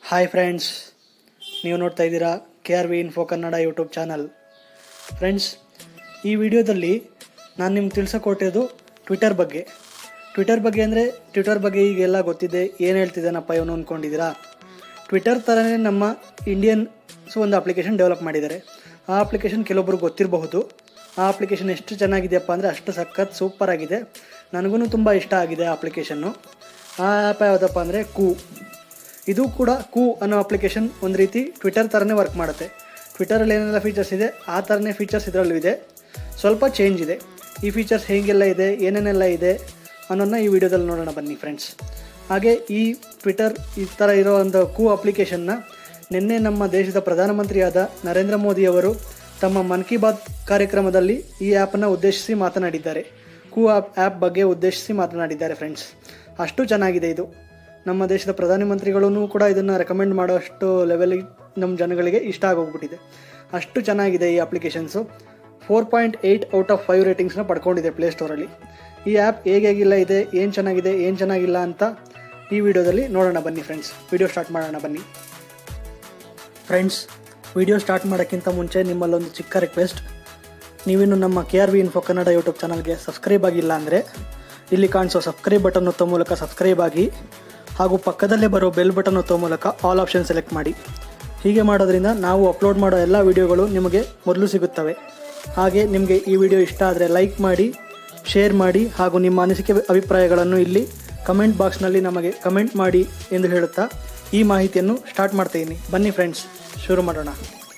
Hi friends ನೀವು ನೋಡ್ತಾ ಇದ್ದೀರಾ K R V info Kannada YouTube channel friends ಈ ವಿಡಿಯೋದಲ್ಲಿ ನಾನು ನಿಮ್ಗೆ ತಿಳಿಸೋಕೊಟ್ಟಿದ್ದು ಟ್ವಿಟರ್ ಬಗ್ಗೆ ಟ್ವಿಟರ್ ಬಗ್ಗೆ ಅಂದರೆ ಟ್ವಿಟರ್ ಬಗ್ಗೆ ಈಗೆಲ್ಲ ಗೊತ್ತಿದೆ ಏನು ಹೇಳ್ತಿದ್ದಾನಪ್ಪ ಇವನು ಅಂದ್ಕೊಂಡಿದ್ದೀರಾ ಟ್ವಿಟರ್ ಥರನೇ ನಮ್ಮ ಇಂಡಿಯನ್ಸ್ ಒಂದು ಅಪ್ಲಿಕೇಶನ್ ಡೆವಲಪ್ ಮಾಡಿದ್ದಾರೆ ಆ ಅಪ್ಲಿಕೇಶನ್ ಕೆಲವೊಬ್ರು ಗೊತ್ತಿರಬಹುದು ಆ ಅಪ್ಲಿಕೇಶನ್ ಎಷ್ಟು ಚೆನ್ನಾಗಿದೆಯಪ್ಪ ಅಂದರೆ ಅಷ್ಟು ಸಖತ್ ಸೂಪರ್ ಆಗಿದೆ ನನಗೂ ತುಂಬ ಇಷ್ಟ ಆಗಿದೆ ಆ ಅಪ್ಲಿಕೇಶನ್ನು ಆ ಆ್ಯಪ್ ಯಾವುದಪ್ಪ ಅಂದರೆ ಕೂ ಇದು ಕೂಡ ಕೂ ಅನ್ನೋ ಅಪ್ಲಿಕೇಶನ್ ಒಂದು ರೀತಿ ಟ್ವಿಟರ್ ಥರನೇ ವರ್ಕ್ ಮಾಡುತ್ತೆ ಟ್ವಿಟರಲ್ಲಿ ಏನೆಲ್ಲ ಫೀಚರ್ಸ್ ಇದೆ ಆ ಥರನೇ ಫೀಚರ್ಸ್ ಇದರಲ್ಲೂ ಇದೆ ಸ್ವಲ್ಪ ಚೇಂಜ್ ಇದೆ ಈ ಫೀಚರ್ಸ್ ಹೇಗೆಲ್ಲ ಇದೆ ಏನೇನೆಲ್ಲ ಇದೆ ಅನ್ನೋದನ್ನ ಈ ವಿಡಿಯೋದಲ್ಲಿ ನೋಡೋಣ ಬನ್ನಿ ಫ್ರೆಂಡ್ಸ್ ಹಾಗೆ ಈ ಟ್ವಿಟರ್ ಈ ಥರ ಇರೋ ಒಂದು ಕೂ ಅಪ್ಲಿಕೇಶನ್ನ ನಿನ್ನೆ ನಮ್ಮ ದೇಶದ ಪ್ರಧಾನಮಂತ್ರಿಯಾದ ನರೇಂದ್ರ ಮೋದಿಯವರು ತಮ್ಮ ಮನ್ ಕಿ ಬಾತ್ ಕಾರ್ಯಕ್ರಮದಲ್ಲಿ ಈ ಆ್ಯಪನ್ನು ಉದ್ದೇಶಿಸಿ ಮಾತನಾಡಿದ್ದಾರೆ ಕೂ ಆ್ಯಪ್ ಆ್ಯಪ್ ಬಗ್ಗೆ ಉದ್ದೇಶಿಸಿ ಮಾತನಾಡಿದ್ದಾರೆ ಫ್ರೆಂಡ್ಸ್ ಅಷ್ಟು ಚೆನ್ನಾಗಿದೆ ಇದು ನಮ್ಮ ದೇಶದ ಪ್ರಧಾನಮಂತ್ರಿಗಳೂ ಕೂಡ ಇದನ್ನು ರೆಕಮೆಂಡ್ ಮಾಡೋಷ್ಟು ಲೆವೆಲಿಗೆ ನಮ್ಮ ಜನಗಳಿಗೆ ಇಷ್ಟ ಆಗೋಗ್ಬಿಟ್ಟಿದೆ ಅಷ್ಟು ಚೆನ್ನಾಗಿದೆ ಈ applications four point eight out of five ರೇಟಿಂಗ್ಸ್ನ ಪಡ್ಕೊಂಡಿದೆ ಪ್ಲೇಸ್ಟೋರಲ್ಲಿ ಈ ಆ್ಯಪ್ ಹೇಗೆ ಹೇಗಿಲ್ಲ ಇದೆ ಏನು ಚೆನ್ನಾಗಿದೆ ಏನು ಚೆನ್ನಾಗಿಲ್ಲ ಅಂತ ಈ ವಿಡಿಯೋದಲ್ಲಿ ನೋಡೋಣ ಬನ್ನಿ ಫ್ರೆಂಡ್ಸ್ ವಿಡಿಯೋ ಸ್ಟಾರ್ಟ್ ಮಾಡೋಣ ಬನ್ನಿ ಫ್ರೆಂಡ್ಸ್ ವಿಡಿಯೋ ಸ್ಟಾರ್ಟ್ ಮಾಡೋಕ್ಕಿಂತ ಮುಂಚೆ ನಿಮ್ಮಲ್ಲೊಂದು ಚಿಕ್ಕ ರಿಕ್ವೆಸ್ಟ್ ನೀವಿನ್ನು ನಮ್ಮ K R V info Kannada YouTube ಚಾನಲ್ಗೆ ಸಬ್ಸ್ಕ್ರೈಬ್ ಆಗಿಲ್ಲ ಅಂದರೆ ಇಲ್ಲಿ ಕಾಣಿಸೋ ಸಬ್ಸ್ಕ್ರೈಬ್ ಬಟನ್ ಒತ್ತೋ ಮೂಲಕ ಸಬ್ಸ್ಕ್ರೈಬ್ ಆಗಿ ಹಾಗೂ ಪಕ್ಕದಲ್ಲೇ ಬರೋ ಬೆಲ್ ಬಟನ್ ಒತ್ತೋ ಮೂಲಕ ಆಲ್ ಆಪ್ಷನ್ ಸೆಲೆಕ್ಟ್ ಮಾಡಿ ಹೀಗೆ ಮಾಡೋದ್ರಿಂದ ನಾವು ಅಪ್ಲೋಡ್ ಮಾಡೋ ಎಲ್ಲ ವಿಡಿಯೋಗಳು ನಿಮಗೆ ಮೊದಲು ಸಿಗುತ್ತವೆ ಹಾಗೆ ನಿಮಗೆ ಈ ವಿಡಿಯೋ ಇಷ್ಟ ಆದರೆ ಲೈಕ್ ಮಾಡಿ ಶೇರ್ ಮಾಡಿ ಹಾಗೂ ನಿಮ್ಮ ಅನಿಸಿಕೆ ಅಭಿಪ್ರಾಯಗಳನ್ನು ಇಲ್ಲಿ ಕಮೆಂಟ್ ಬಾಕ್ಸ್ನಲ್ಲಿ ನಮಗೆ ಕಮೆಂಟ್ ಮಾಡಿ ಎಂದು ಹೇಳುತ್ತಾ ಈ ಮಾಹಿತಿಯನ್ನು ಸ್ಟಾರ್ಟ್ ಮಾಡ್ತಾಯಿದ್ದೀನಿ ಬನ್ನಿ ಫ್ರೆಂಡ್ಸ್ ಶುರು ಮಾಡೋಣ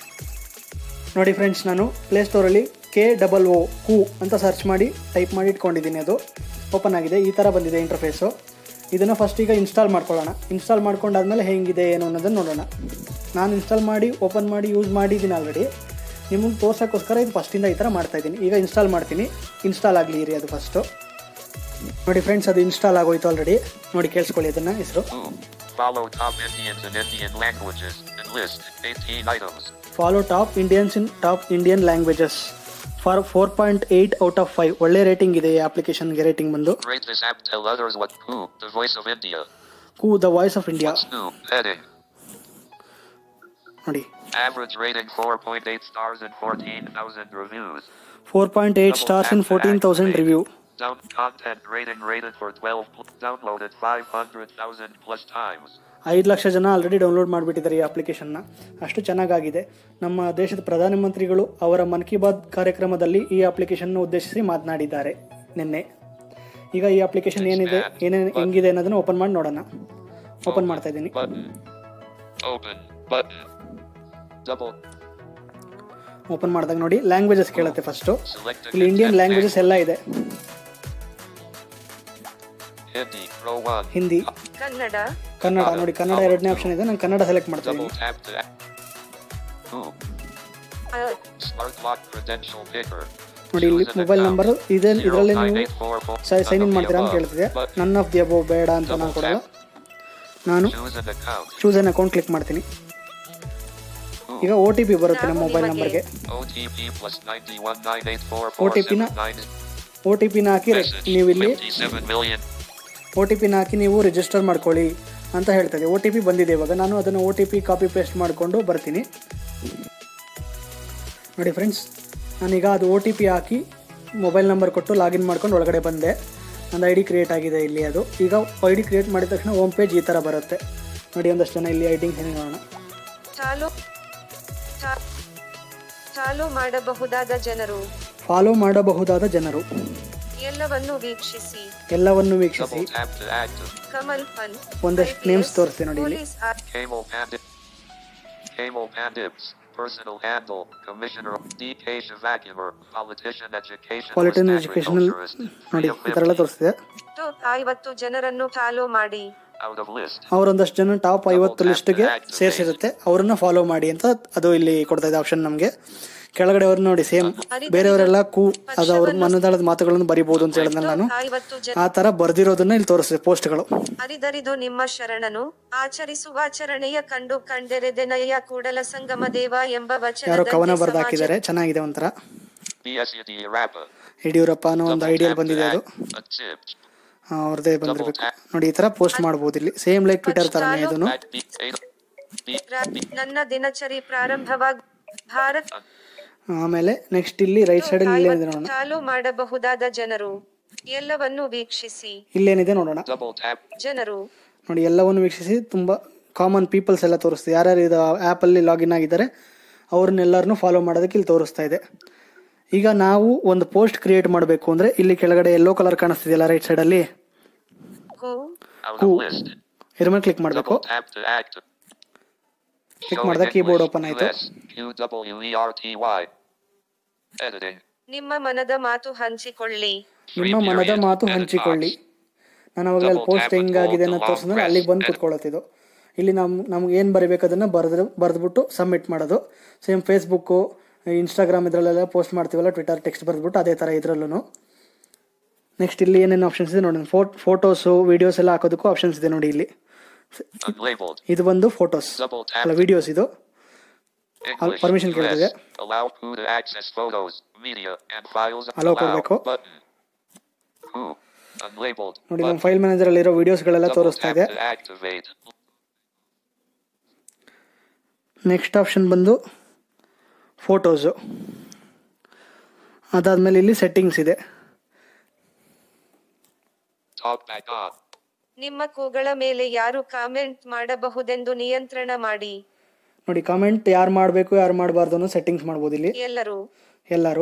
ನೋಡಿ ಫ್ರೆಂಡ್ಸ್ ನಾನು ಪ್ಲೇಸ್ಟೋರಲ್ಲಿ ಕೆ ಡಬಲ್ ಒ ಕು ಅಂತ ಸರ್ಚ್ ಮಾಡಿ ಟೈಪ್ ಮಾಡಿ ಇಟ್ಕೊಂಡಿದ್ದೀನಿ ಅದು ಓಪನ್ ಆಗಿದೆ ಈ ಥರ ಬಂದಿದೆ ಇಂಟರ್ಫೇಸು ಇದನ್ನು ಫಸ್ಟ್ ಈಗ ಇನ್ಸ್ಟಾಲ್ ಮಾಡ್ಕೊಳ್ಳೋಣ ಇನ್ಸ್ಟಾಲ್ ಮಾಡ್ಕೊಂಡಾದ್ಮೇಲೆ ಹೆಂಗಿದೆ ಏನು ಅನ್ನೋದನ್ನು ನೋಡೋಣ ನಾನು ಇನ್ಸ್ಟಾಲ್ ಮಾಡಿ ಓಪನ್ ಮಾಡಿ ಯೂಸ್ ಮಾಡಿದ್ದೀನಿ ಆಲ್ರೆಡಿ ನಿಮಗೆ ತೋರ್ಸೋಕ್ಕೋಸ್ಕರ ಇದು ಫಸ್ಟಿಂದ ಈ ಥರ ಮಾಡ್ತಾಯಿದ್ದೀನಿ ಈಗ ಇನ್ಸ್ಟಾಲ್ ಮಾಡ್ತೀನಿ ಇನ್ಸ್ಟಾಲ್ ಆಗಲಿ ಇರಿ ಅದು ಫಸ್ಟು ನೋಡಿ ಫ್ರೆಂಡ್ಸ್ ಅದು ಇನ್ಸ್ಟಾಲ್ ಆಗೋಯ್ತು ಆಲ್ರೆಡಿ ನೋಡಿ ಕೇಳಿಸ್ಕೊಳ್ಳಿ ಅದನ್ನು ಹೆಸರು Ooh. Follow top Indians in Indian languages and list 18 items. Follow top Indians in top Indian languages for four point eight out of five ಒಳ್ಳೆ ರೇಟಿಂಗ್ ಇದೆ ಈ ಅಪ್ಲಿಕೇಶನ್ಗೆ ರೇಟಿಂಗ್ ಬಂದು Rate this app. Tell others what. Who? The voice of India. Koo the voice of India What's new? Heading. ನೋಡಿ Average rating 4.8 stars and 14,000 reviews. Four point eight stars in fourteen thousand review Down content rating rated for 12. pl- Downloaded 500,000 plus times. ಐದು ಲಕ್ಷ ಜನ already download ಮಾಡಿಬಿಟ್ಟಿದ್ದಾರೆ ಈ ಅಪ್ಲಿಕೇಶನ್ನ ಅಷ್ಟು ಚೆನ್ನಾಗಾಗಿದೆ ನಮ್ಮ ದೇಶದ ಪ್ರಧಾನಮಂತ್ರಿಗಳು ಅವರ ಮನ್ ಕಿ ಬಾತ್ ಕಾರ್ಯಕ್ರಮದಲ್ಲಿ ಈ ಅಪ್ಲಿಕೇಶನ್ನ ಉದ್ದೇಶಿಸಿ ಮಾತನಾಡಿದ್ದಾರೆ ನಿನ್ನೆ ಈಗ ಈ ಅಪ್ಲಿಕೇಶನ್ ಏನಿದೆ ಏನೇನು ಹೆಂಗಿದೆ ಅನ್ನೋದನ್ನು ಓಪನ್ ಮಾಡಿ ನೋಡೋಣ ಓಪನ್ ಮಾಡ್ತಾ ಇದ್ದೀನಿ Button. Open. Button. Double. Open ಮಾಡಿದಾಗ ನೋಡಿ ಲ್ಯಾಂಗ್ವೇಜಸ್ ಕೇಳುತ್ತೆ ಫಸ್ಟು Select a ಇಲ್ಲಿ ಇಂಡಿಯನ್ content ಲ್ಯಾಂಗ್ವೇಜಸ್ ಎಲ್ಲ ಇದೆ Hindi. Row 1. ಹಿಂದಿ ಕನ್ನಡ ಕನ್ನಡ ನೋಡಿ ಕನ್ನಡ ಎರಡನೇ ಆಪ್ಷನ್ ಇದೆ ನಾನು ಕನ್ನಡ ಸೆಲೆಕ್ಟ್ ಮಾಡ್ತಾ Double ಇದ್ದೀನಿ tap to. Who? ಅ, Smart lock credential picker. ನೋಡಿ ಇಲ್ಲಿ Choose an mobile account. Number ಇದೆ ಇದರಲ್ಲಿ ನೀವು 09844 sign in none of the ಮಾಡ್ತೀರಾ ಅಂತ above. ಕೇಳ್ತಿದೆ Button. None of the above ಬೇಡ ಅಂತ ನಾನು Double ಕೊಡಲ್ಲ tap. ನಾನು Choose an account. Choose an account click ಮಾಡ್ತೀನಿ Who? ಈಗ ಒ ಟಿ ಪಿ ಬರುತ್ತೆ ನಮ್ಮ ಮೊಬೈಲ್ ನಂಬರ್ಗೆ OTP plus 919844 OTP ನ- 79 ಒ ಟಿ ಪಿನ ಹಾಕಿ message. ನೀವು ಇಲ್ಲಿ 57 million. ಒ ಟಿ ಪಿನ ಹಾಕಿ ನೀವು ರಿಜಿಸ್ಟರ್ ಮಾಡ್ಕೊಳ್ಳಿ ಅಂತ ಹೇಳ್ತದೆ ಒ ಟಿ ಪಿ ಬಂದಿದೆ ಇವಾಗ ನಾನು ಅದನ್ನು O T P copy paste ಮಾಡಿಕೊಂಡು ಬರ್ತೀನಿ ನೋಡಿ ಫ್ರೆಂಡ್ಸ್ ನಾನೀಗ ಅದು ಒ ಟಿ ಪಿ ಹಾಕಿ ಮೊಬೈಲ್ ನಂಬರ್ ಕೊಟ್ಟು ಲಾಗಿನ್ ಮಾಡ್ಕೊಂಡು ಒಳಗಡೆ ಬಂದೆ ಒಂದು ಐ ಡಿ ಕ್ರಿಯೇಟ್ ಆಗಿದೆ ಇಲ್ಲಿ ಅದು ಈಗ ಐ ಡಿ ಕ್ರಿಯೇಟ್ ಮಾಡಿದ ತಕ್ಷಣ ಹೋಮ್ ಪೇಜ್ ಈ ಥರ ಬರುತ್ತೆ ನೋಡಿ ಒಂದಷ್ಟು ಜನ ಇಲ್ಲಿ ಐಡಿಂಗ್ ಹೇಳಿ ನೋಡೋಣ ಚಾಲು ಚಾ- ಚಾಲು ಮಾಡಬಹುದಾದ ಜನರು ಫಾಲೋ ಮಾಡಬಹುದಾದ ಜನರು ಎಲ್ಲವನ್ನು ವೀಕ್ಷಿಸಿ ಎಲ್ಲವನ್ನು ವೀಕ್ಷಿಸಿ Double tap to active. Kamal ಪನ್ ಒಂದಷ್ಟು names ತೋರಿಸ್ತೆ ನೋಡಿ ಇಲ್ಲಿ. ಪೊಲೀಸ್ ಆ- Camel Pandit. Camel Pandits. Personal handle. Commissioner D.K. Shivakumar. Politician education. Politician educational ನೋಡಿ ಈ ಥರ ಎಲ್ಲ ತೋರಿಸ್ತಿದೆ ಟಾಪ್ ಐವತ್ತು ಜನರನ್ನು ಫಾಲೋ ಮಾಡಿ Out of list. ಅವರೊಂದಷ್ಟು ಜನ ಟಾಪ್ ಐವತ್ತು ಲಿಸ್ಟ್ಗೆ ಸೇರಿಸಿರುತ್ತೆ ಅವರನ್ನ ಫಾಲೋ ಮಾಡಿ ಅಂತ ಅದು ಇಲ್ಲಿ ಕೊಡ್ತಾ ಇದೆ ಆಪ್ಷನ್ ನಮಗೆ ಕೆಳಗಡೆ ಅವ್ರು ನೋಡಿ ಸೇಮ್ ಬೇರೆಯವರೆಲ್ಲ ಕೂ ಅದು ಅವ್ರ ಮನದಾಳದ ಮಾತುಗಳನ್ನು ಬರಿಬಹುದು ಅಂತ ಹೇಳಿದ್ರೆ ನಾನು ಟಾಪ್ ಐವತ್ತು ಜನ ಆ ತರ ಬರ್ದಿರೋದನ್ನ ಇಲ್ಲಿ ತೋರಿಸಿದೆ ಪೋಸ್ಟ್ಗಳು ಅರಿದರಿದು ನಿಮ್ಮ ಶರಣನು ಆಚರಿಸುವ ಆಚರಣೆಯ ಕಂಡು ಕಂಡೆರೆದೆನಯ್ಯ ಕೂಡಲ ಸಂಗಮ ದೇವ ಎಂಬ ಯಾರೋ ಕವನ ವಚನ ಬರ್ದು ಹಾಕಿದ್ದಾರೆ ಚೆನ್ನಾಗಿದೆ ಒಂಥರ B.S. Yediyurappa. ಯಡಿಯೂರಪ್ಪ ಅನ್ನೋ ಒಂದು Double ಐಡಿಯಲ್ tap to ಬಂದಿದೆ ಅದು act. A tip. ಆ, ಅವ್ರದ್ದೇ ಬಂದಿರಬೇಕು ನೋಡಿ ಈ ತರ ಪೋಸ್ಟ್ ಮಾಡ್ಬೋದು ಇಲ್ಲಿ ಸೇಮ್ ಲೈಕ್ ಟ್ವಿಟರ್ ತರನೇ ಇದನ್ನು Back B. Eight. B. ರಾ- B. ನನ್ನ ದಿನಚರಿ ಪ್ರಾರಂಭವಾಗ ಭಾರತ್ ಆಮೇಲೆ ನೆಕ್ಸ್ಟ್ ಇಲ್ಲಿ ರೈಟ್ ಸೈಡಲ್ಲಿ ಇಲ್ಲೇನಿದೆ ನೋಡೋಣ ಚಾಲು ಮಾಡಬಹುದಾದ ಜನರು ಎಲ್ಲವನ್ನು ವೀಕ್ಷಿಸಿ ಇಲ್ಲೇನಿದೆ ನೋಡೋಣ Double tap. ಜನರು ನೋಡಿ ಎಲ್ಲವನ್ನು ವೀಕ್ಷಿಸಿ ತುಂಬ ಕಾಮನ್ ಪೀಪಲ್ಸ್ ಎಲ್ಲ ತೋರಿಸ್ತಿದೆ ಯಾರ್ಯಾರು ಇದು ಆ್ಯಪಲ್ಲಿ ಲಾಗಿನ್ ಆಗಿದ್ದಾರೆ ಅವ್ರನ್ನೆಲ್ಲರನ್ನೂ ಫಾಲೋ ಮಾಡೋದಕ್ಕೆ ಇಲ್ಲಿ ತೋರಿಸ್ತಾ ಇದೆ ಈಗ ನಾವು ಒಂದು ಪೋಸ್ಟ್ ಕ್ರಿಯೇಟ್ ಮಾಡಬೇಕು ಅಂದರೆ ಇಲ್ಲಿ ಕೆಳಗಡೆ ಎಲ್ಲೋ ಕಲರ್ ಕಾಣಿಸ್ತಿದೆಯಲ್ಲ ರೈಟ್ ಸೈಡಲ್ಲಿ ಹೂ Out Cool. of list. ಇದ್ರ ಮೇಲೆ ಕ್ಲಿಕ್ ಮಾಡಬೇಕು Double tap to act. Click Showing ಮಾಡಿದಾಗ keyboard English, open ಆಯ್ತು. US, Q-W-E-R-T-Y. Editing. ನಿಮ್ಮ ಮನದ ಮಾತು ಹಂಚಿಕೊಳ್ಳಿ Free ನಿಮ್ಮ ಮನದ period. ಮಾತು Edit ಹಂಚಿಕೊಳ್ಳಿ box. ನಾನು ಅವಾಗಲೇ ಅಲ್ಲಿ Double ಪೋಸ್ಟ್ tap and ಹೆಂಗಾಗಿದೆ hold ಅನ್ನೋ the ತೋರಿಸಿದ್ರೆ long ಅಲ್ಲಿಗೆ ಬಂದು press. ಕುತ್ಕೊಳ್ಳುತ್ತಿದ್ದು ಇಲ್ಲಿ ನಮ್ ನಮ್ಗೆ ಏನು ಬರೀಬೇಕು ಅದನ್ನು ಬರೆದು ಬರೆದ್ಬಿಟ್ಟು ಸಬ್ಮಿಟ್ ಮಾಡೋದು ಸೇಮ್ ಫೇಸ್ಬುಕ್ಕು ಇನ್ಸ್ಟಾಗ್ರಾಮ್ ಇದರಲ್ಲೆಲ್ಲ ಪೋಸ್ಟ್ ಮಾಡ್ತೀವಲ್ಲ ಟ್ವಿಟರ್ ಟೆಕ್ಸ್ಟ್ ಬರೆದ್ಬಿಟ್ಟು ಅದೇ ಥರ ಇದರಲ್ಲೂ ನೆಕ್ಸ್ಟ್ ಇಲ್ಲಿ ಏನೇನು ಆಪ್ಷನ್ಸ್ ಇದೆ ನೋಡಿ ಫೋಟ್ ಫೋಟೋಸು ವೀಡಿಯೋಸ್ ಎಲ್ಲ ಹಾಕೋದಕ್ಕೂ ಆಪ್ಷನ್ಸ್ ಇದೆ ನೋಡಿ ಇಲ್ಲಿ Unlabeled. ಇದು ಬಂದು ಫೋಟೋಸ್ Double tap. ಅಲ್ಲ ವಿಡಿಯೋಸ್ ಇದು English, permission US. ಕೇಳಿದೆ. Allow who to access photos, media, and files. Allow ಕೊಡ್ಬೇಕು. button. Who. Unlabeled. ನೋಡಿ ನಮ್ಮ button. ಫೈಲ್ ಮ್ಯಾನೇಜರಲ್ಲಿರೋ ವಿಡಿಯೋಸ್ಗಳೆಲ್ಲ Double ತೋರಿಸ್ತಾ tap ಇದೆ to activate. ನೆಕ್ಸ್ಟ್ ಆಪ್ಷನ್ ಬಂದು ಫೋಟೋಸು ಅದಾದಮೇಲೆ ಇಲ್ಲಿ ಸೆಟ್ಟಿಂಗ್ಸ್ ಇದೆ Talk back on. ನಿಮ್ಮ ಕೂಗಳ ಮೇಲೆ ಯಾರು ಕಾಮೆಂಟ್ ಮಾಡಬಹುದೆಂದು ನಿಯಂತ್ರಣ ಮಾಡಿ ನೋಡಿ ಕಾಮೆಂಟ್ ಯಾರು ಮಾಡಬೇಕು ಯಾರು ಮಾಡಬಾರ್ದು ಅನ್ನೋ ಸೆಟ್ಟಿಂಗ್ಸ್ ಮಾಡ್ಬೋದು ಇಲ್ಲಿ ಎಲ್ಲರೂ ಎಲ್ಲರೂ